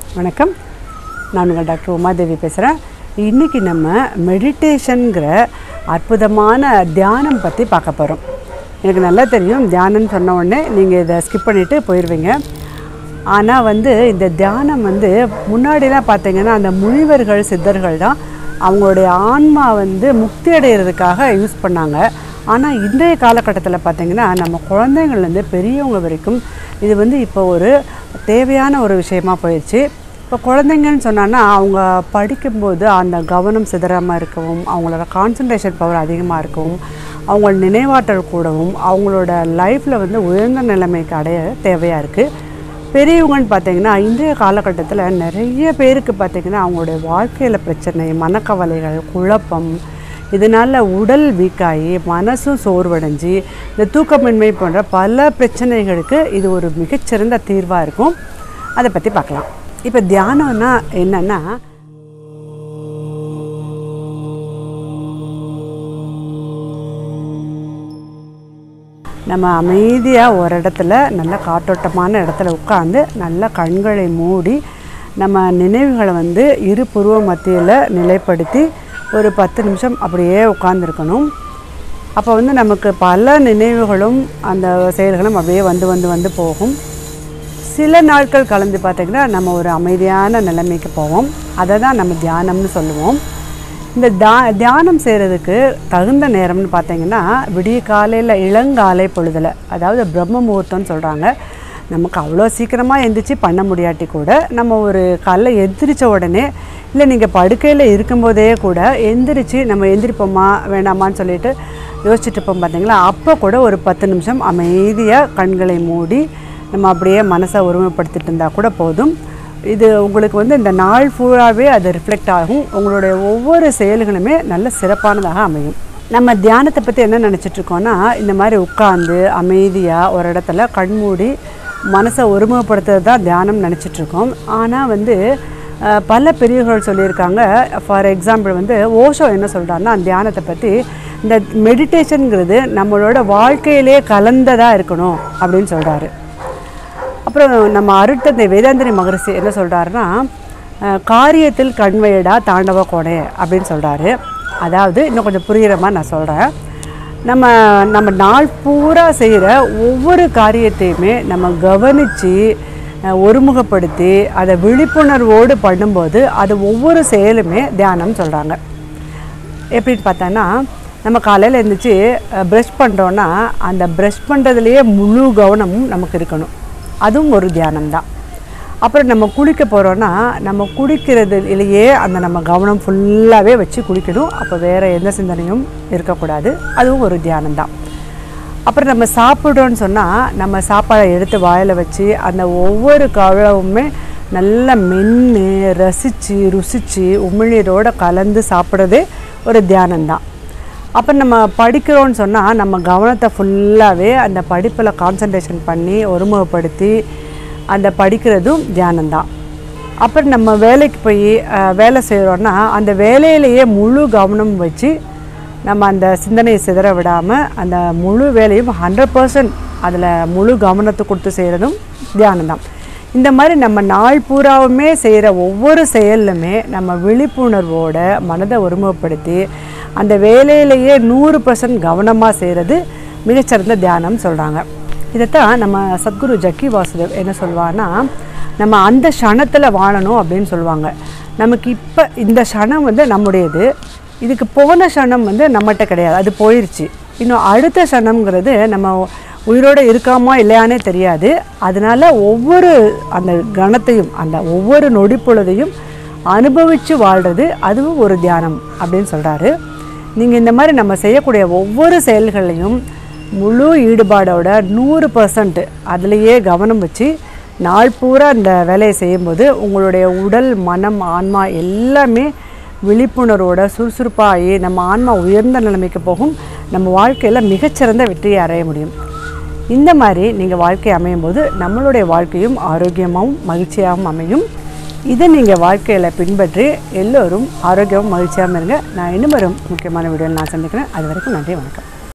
வணக்கம் நான் உங்கள் டாக்டர் உமாதேவி பேசுகிறேன் இன்றைக்கி நம்ம மெடிடேஷனுங்கிற அற்புதமான தியானம் பற்றி பார்க்க போகிறோம் எனக்கு நல்லா தெரியும் தியானம்னு சொன்ன உடனே நீங்கள் இதை ஸ்கிப் பண்ணிவிட்டு போயிடுவீங்க ஆனால் வந்து இந்த தியானம் வந்து முன்னாடிலாம் பார்த்தீங்கன்னா அந்த முனிவர்கள் சித்தர்கள் தான் அவங்களுடைய ஆன்மா வந்து முக்தி அடைகிறதுக்காக யூஸ் பண்ணாங்க ஆனால் இன்றைய காலகட்டத்தில் பார்த்தீங்கன்னா நம்ம குழந்தைங்கள்லேருந்து பெரியவங்க வரைக்கும் இது வந்து இப்போ ஒரு தேவையான ஒரு விஷயமா போயிடுச்சு இப்போ குழந்தைங்கன்னு சொன்னான்னா அவங்க படிக்கும்போது அந்த கவனம் சிதறாமல் இருக்கவும் அவங்களோட கான்சன்ட்ரேஷன் பவர் அதிகமாக இருக்கவும் அவங்க நினைவாற்றல் கூடவும் அவங்களோட லைஃப்பில் வந்து உயர்ந்த நிலைமைக்கு அடைய தேவையாக இருக்குது பெரியவங்கன்னு பார்த்தீங்கன்னா இன்றைய காலகட்டத்தில் நிறைய பேருக்கு பார்த்தீங்கன்னா அவங்களுடைய வாழ்க்கையில் பிரச்சனை மனக்கவலைகள் குழப்பம் இதனால் உடல் வீக்காகி மனசும் சோர்வடைஞ்சு இந்த தூக்கமின்மை போன்ற பல பிரச்சனைகளுக்கு இது ஒரு மிகச்சிறந்த தீர்வாக இருக்கும் அதை பற்றி பார்க்கலாம் இப்போ தியானம்னா என்னென்னா நம்ம அமைதியாக ஒரு இடத்துல நல்ல காற்றோட்டமான இடத்துல உட்காந்து நல்ல கண்களை மூடி நம்ம நினைவுகளை வந்து இரு புருவ மத்தியில் நிலைப்படுத்தி ஒரு பத்து நிமிஷம் அப்படியே உட்காந்துருக்கணும் அப்போ வந்து நமக்கு பல நினைவுகளும் அந்த செயல்களும் அப்படியே வந்து வந்து வந்து போகும் சில நாட்கள் கலந்து பார்த்திங்கன்னா நம்ம ஒரு அமைதியான நிலைமைக்கு போவோம் அதை தான் நம்ம தியானம்னு சொல்லுவோம் இந்த தா தியானம் செய்கிறதுக்கு தகுந்த நேரம்னு பார்த்தீங்கன்னா விடிய காலையில் இளங்காலை பொழுதில் அதாவது பிரம்ம முகூர்த்தம்னு சொல்கிறாங்க நமக்கு அவ்வளோ சீக்கிரமாக எந்திரிச்சு பண்ண முடியாட்டி கூட நம்ம ஒரு காலைல எந்திரிச்ச உடனே இல்லை நீங்கள் படுக்கையில் இருக்கும்போதே கூட எந்திரிச்சு நம்ம எந்திரிப்போமா வேண்டாமான்னு சொல்லிட்டு யோசிச்சுட்டு இருப்போம் பார்த்தீங்களா அப்போ கூட ஒரு பத்து நிமிஷம் அமைதியாக கண்களை மூடி நம்ம அப்படியே மனசை ஒருமைப்படுத்திட்டு இருந்தால் கூட போதும் இது உங்களுக்கு வந்து இந்த நாள் ஃபுல்லாகவே அது ரிஃப்ளெக்ட் ஆகும் உங்களுடைய ஒவ்வொரு செயல்களுமே நல்ல சிறப்பானதாக அமையும் நம்ம தியானத்தை பற்றி என்ன நினச்சிட்டு இருக்கோம்னா இந்த மாதிரி உட்காந்து அமைதியாக ஒரு இடத்துல கண்மூடி மனசை ஒருமுகப்படுத்துறது தான் தியானம் நினச்சிட்டு இருக்கோம் ஆனால் வந்து அஹ், பல பெரியவர்கள் சொல்லியிருக்காங்க ஃபார் எக்ஸாம்பிள் வந்து ஓஷோ என்ன சொல்கிறாருன்னா தியானத்தை பற்றி இந்த மெடிடேஷனுங்கிறது நம்மளோட வாழ்க்கையிலே கலந்ததாக இருக்கணும் அப்படின்னு சொல்கிறாரு அப்புறம் நம்ம அருட்டந்தை வேதாந்திரி மகரிஷி என்ன சொல்கிறாருன்னா அஹ், காரியத்தில் கண்வையடா தாண்டவ கோடை அப்படின்னு சொல்கிறாரு அதாவது இன்னும் கொஞ்சம் புரிகிற மாதிரி நான் சொல்கிறேன் நம்ம நம்ம நாள் பூரா செய்கிற ஒவ்வொரு காரியத்தையுமே நம்ம கவனித்து ஒருமுகப்படுத்தி அதை விழிப்புணர்வோடு பண்ணும்போது அது ஒவ்வொரு செயலுமே தியானம் சொல்கிறாங்க எப்படின்னு பார்த்தோன்னா நம்ம காலையில் எழுந்திரிச்சு ப்ரஷ் பண்ணுறோன்னா அந்த ப்ரஷ் பண்ணுறதுலையே முழு கவனமும் நமக்கு இருக்கணும் அதுவும் ஒரு தியானம் தான் அப்புறம் நம்ம குளிக்க போகிறோன்னா நம்ம குடிக்கிறதுலையே அந்த நம்ம கவனம் ஃபுல்லாகவே வச்சு குளிக்கணும் அப்போ வேறு எந்த சிந்தனையும் இருக்கக்கூடாது அதுவும் ஒரு தியானம் தான் அப்புறம் நம்ம சாப்பிட்றோன்னு சொன்னால் நம்ம சாப்பாடை எடுத்து வாயில் வச்சு அந்த ஒவ்வொரு கவளவுமே நல்லா மென்று ரசித்து ருசித்து உமிழ்நீரோடு கலந்து சாப்பிட்றதே ஒரு தியானம்தான் அப்புறம் நம்ம படிக்கிறோன்னு சொன்னால் நம்ம கவனத்தை ஃபுல்லாகவே அந்த படிப்பில் கான்சன்ட்ரேஷன் பண்ணி ஒருமுகப்படுத்தி அந்த படிக்கிறதும் தியானம்தான் அப்புறம் நம்ம வேலைக்கு போய் அஹ், வேலை செய்கிறோன்னா அந்த வேலையிலேயே முழு கவனம் வச்சு நம்ம அந்த சிந்தனையை சிதற விடாமல் அந்த முழு வேலையும் ஹண்ட்ரட் பர்சன்ட் அதில் முழு கவனத்தை கொடுத்து செய்கிறதும் தியானம் தான் இந்த மாதிரி நம்ம நாள் பூராவுமே செய்கிற ஒவ்வொரு செயல்லுமே நம்ம விழிப்புணர்வோட மனதை ஒருமுகப்படுத்தி அந்த வேலையிலேயே நூறு பர்சன்ட் கவனமாக செய்கிறது மிகச்சிறந்த தியானம் சொல்கிறாங்க இதைத்தான் நம்ம சத்குரு ஜக்கி வாசுதேவ் என்ன சொல்வான்னா நம்ம அந்த க்ஷணத்தில் வாழணும் அப்படின்னு சொல்லுவாங்க நமக்கு இப்போ இந்த க்ஷணம் வந்து நம்முடையது இதுக்கு போன க்ஷணம் வந்து நம்மகிட்ட கிடையாது அது போயிடுச்சு இன்னும் அடுத்த க்ஷணம்ங்கிறது நம்ம உயிரோடு இருக்காமா இல்லையானே தெரியாது அதனால ஒவ்வொரு அந்த கணத்தையும் அந்த ஒவ்வொரு நொடிப்பொழுதையும் அனுபவித்து வாழ்கிறது அதுவும் ஒரு தியானம் அப்படின்னு சொல்கிறாரு நீங்கள் இந்த மாதிரி நம்ம செய்யக்கூடிய ஒவ்வொரு செயல்களையும் முழு ஈடுபாடோட நூறு பர்சன்ட் அதுலேயே கவனம் வச்சு நாள் பூரா இந்த வேலையை செய்யும்போது உங்களுடைய உடல் மனம் ஆன்மா எல்லாமே விழிப்புணர்வோட சுறுசுறுப்பாகி நம்ம ஆன்மா உயர்ந்த நிலைமைக்கு போகும் நம்ம வாழ்க்கையில் மிகச்சிறந்த வெற்றியை அடைய முடியும் இந்த மாதிரி நீங்கள் வாழ்க்கை அமையும் போது நம்மளுடைய வாழ்க்கையும் ஆரோக்கியமாகவும் மகிழ்ச்சியாகவும் அமையும் இதை நீங்கள் வாழ்க்கையில் பின்பற்றி எல்லோரும் ஆரோக்கியமும் மகிழ்ச்சியாகவும் இருங்க நான் இன்னும் வரும் முக்கியமான வீடியோவில் நான் சந்திக்கிறேன் அது வரைக்கும் நன்றி வணக்கம்